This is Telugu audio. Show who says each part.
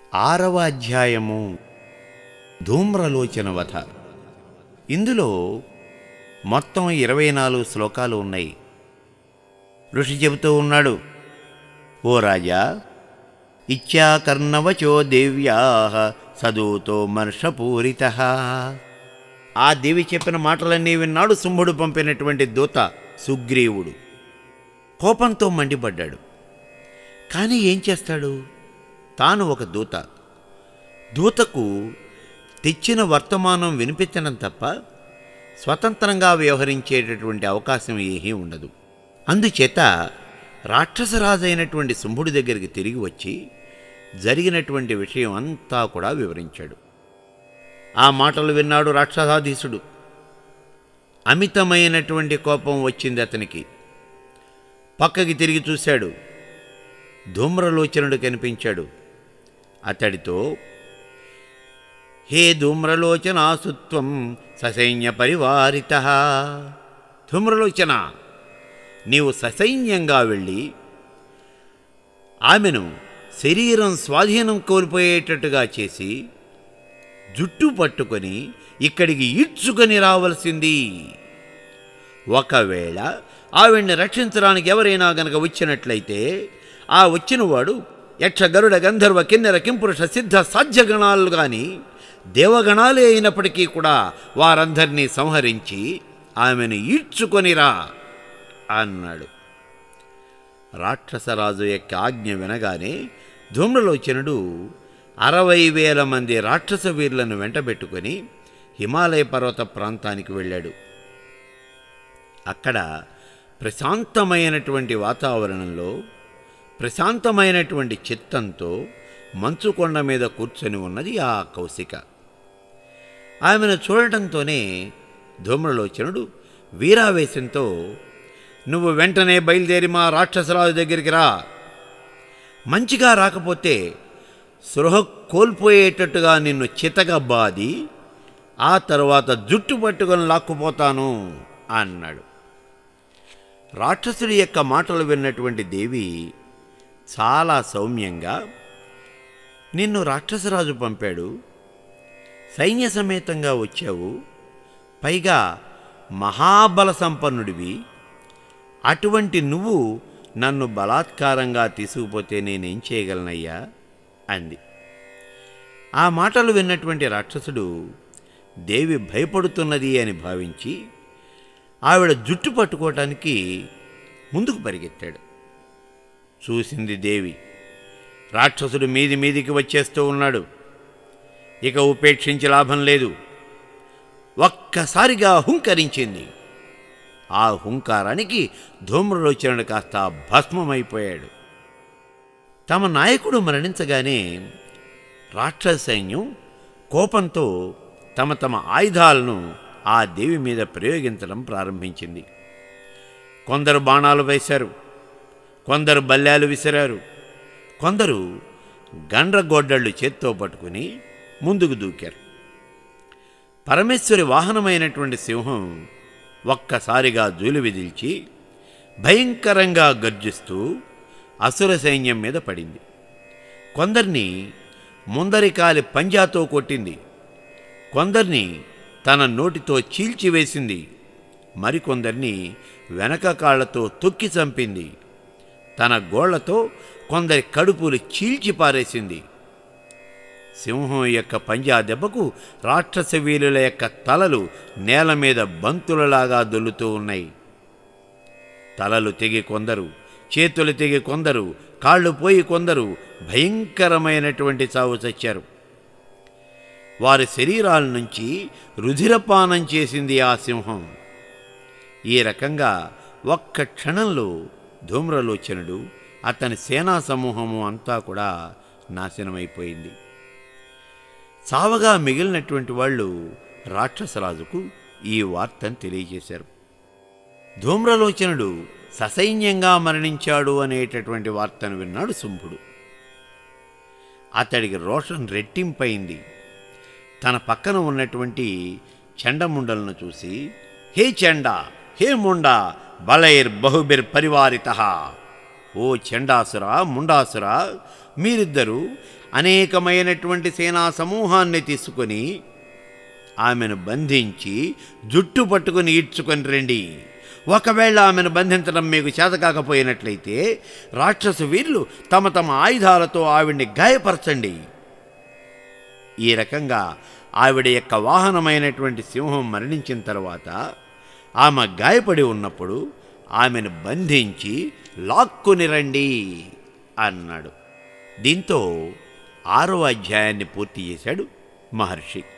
Speaker 1: ఆరవ అధ్యాయము ధూమ్రలోచన వధ ఇందులో మొత్తం ఇరవై నాలుగు శ్లోకాలు ఉన్నాయి ఋషి చెబుతూ ఉన్నాడు ఓ రాజా ఇచ్చాకర్ణవచో దేవ్యా సదూతో మర్షపూరిత ఆ దేవి చెప్పిన మాటలన్నీ విన్నాడు శుంభుడు పంపినటువంటి దూత సుగ్రీవుడు కోపంతో మండిపడ్డాడు కానీ ఏం చేస్తాడు తాను ఒక దూత దూతకు తెచ్చిన వర్తమానం వినిపించడం తప్ప స్వతంత్రంగా వ్యవహరించేటటువంటి అవకాశం ఏమీ ఉండదు అందుచేత రాక్షసరాజైనటువంటి శుంభుడి దగ్గరికి తిరిగి వచ్చి జరిగినటువంటి విషయం అంతా కూడా వివరించాడు ఆ మాటలు విన్నాడు రాక్షసాధీశుడు అమితమైనటువంటి కోపం వచ్చింది అతనికి పక్కకి తిరిగి చూశాడు ధూమ్రలోచనుడు కనిపించాడు అతడితో హే ధూమ్రలోచనాసుత్వం ససైన్య పరివారిత ధూమ్రలోచన నీవు ససైన్యంగా వెళ్ళి ఆమెను శరీరం స్వాధీనం కోల్పోయేటట్టుగా చేసి జుట్టు పట్టుకొని ఇక్కడికి ఈడ్చుకొని రావలసింది ఒకవేళ ఆవిడ్ని రక్షించడానికి ఎవరైనా గనక వచ్చినట్లయితే ఆ వచ్చినవాడు యక్ష గరుడ గంధర్వ కిన్నెర కింపురుష సిద్ధ సాధ్యగణాలు గాని దేవగణాలే అయినప్పటికీ కూడా వారందరినీ సంహరించి ఆమెను ఈడ్చుకొనిరా అన్నాడు రాక్షసరాజు యొక్క ఆజ్ఞ వినగానే ధూమ్రలోచనుడు అరవై వేల మంది రాక్షస వీరులను వెంటబెట్టుకొని హిమాలయ పర్వత ప్రాంతానికి వెళ్ళాడు అక్కడ ప్రశాంతమైనటువంటి వాతావరణంలో ప్రశాంతమైనటువంటి చిత్తంతో మంచు కొండ మీద కూర్చొని ఉన్నది ఆ కౌశిక ఆమెను చూడటంతోనే ధూమ్రలోచనుడు వీరావేశంతో నువ్వు వెంటనే బయలుదేరి మా రాక్షసరాజు దగ్గరికి రా మంచిగా రాకపోతే సృహ కోల్పోయేటట్టుగా నిన్ను చితగా బాది ఆ తర్వాత జుట్టు పట్టుకొని లాక్కుపోతాను అన్నాడు రాక్షసుడి యొక్క మాటలు విన్నటువంటి దేవి చాలా సౌమ్యంగా నిన్ను రాక్షసరాజు పంపాడు సైన్య సమేతంగా వచ్చావు పైగా మహాబల సంపన్నుడివి అటువంటి నువ్వు నన్ను బలాత్కారంగా తీసుకుపోతే నేనేం చేయగలనయ్యా అంది ఆ మాటలు విన్నటువంటి రాక్షసుడు దేవి భయపడుతున్నది అని భావించి ఆవిడ జుట్టు పట్టుకోవటానికి ముందుకు పరిగెత్తాడు చూసింది దేవి రాక్షసుడు మీది మీదికి వచ్చేస్తూ ఉన్నాడు ఇక ఉపేక్షించి లాభం లేదు ఒక్కసారిగా హుంకరించింది ఆ హుంకారానికి ధూమ్రలోచనుడు కాస్త భస్మమైపోయాడు తమ నాయకుడు మరణించగానే రాక్షస సైన్యం కోపంతో తమ తమ ఆయుధాలను ఆ దేవి మీద ప్రయోగించడం ప్రారంభించింది కొందరు బాణాలు వేశారు కొందరు బల్లాలు విసిరారు కొందరు గండ్రగొడ్డళ్ళు చేత్తో పట్టుకుని ముందుకు దూకారు పరమేశ్వరి వాహనమైనటువంటి సింహం ఒక్కసారిగా జూలు విదిల్చి భయంకరంగా గర్జిస్తూ అసుర సైన్యం మీద పడింది కొందరిని ముందరి కాలి పంజాతో కొట్టింది కొందరిని తన నోటితో చీల్చివేసింది మరికొందరిని వెనక కాళ్లతో తొక్కి చంపింది తన గోళ్లతో కొందరి కడుపులు చీల్చి పారేసింది సింహం యొక్క పంజా దెబ్బకు రాక్షస వీరుల యొక్క తలలు నేల మీద బంతులలాగా దొల్లుతూ ఉన్నాయి తలలు తెగి కొందరు చేతులు తెగి కొందరు కాళ్ళు పోయి కొందరు భయంకరమైనటువంటి చావు చచ్చారు వారి శరీరాల నుంచి రుధిరపానం చేసింది ఆ సింహం ఈ రకంగా ఒక్క క్షణంలో ధూమ్రలోచనుడు అతని సేనా సమూహము అంతా కూడా నాశనమైపోయింది చావగా మిగిలినటువంటి వాళ్ళు రాక్షసరాజుకు ఈ వార్తను తెలియజేశారు ధూమ్రలోచనుడు ససైన్యంగా మరణించాడు అనేటటువంటి వార్తను విన్నాడు శుంభుడు అతడికి రోషం రెట్టింపైంది తన పక్కన ఉన్నటువంటి చండముండలను చూసి హే చండ హే ముండ బలైర్ బహుబిర్ పరివారిత ఓ చండాసుర ముండాసుర మీరిద్దరూ అనేకమైనటువంటి సేనా సమూహాన్ని తీసుకొని ఆమెను బంధించి జుట్టు పట్టుకుని ఈడ్చుకొని రండి ఒకవేళ ఆమెను బంధించడం మీకు చేత కాకపోయినట్లయితే రాక్షసు వీరులు తమ తమ ఆయుధాలతో ఆవిడ్ని గాయపరచండి ఈ రకంగా ఆవిడ యొక్క వాహనమైనటువంటి సింహం మరణించిన తర్వాత ఆమె గాయపడి ఉన్నప్పుడు ఆమెను బంధించి లాక్కుని రండి అన్నాడు దీంతో ఆరో అధ్యాయాన్ని పూర్తి చేశాడు మహర్షి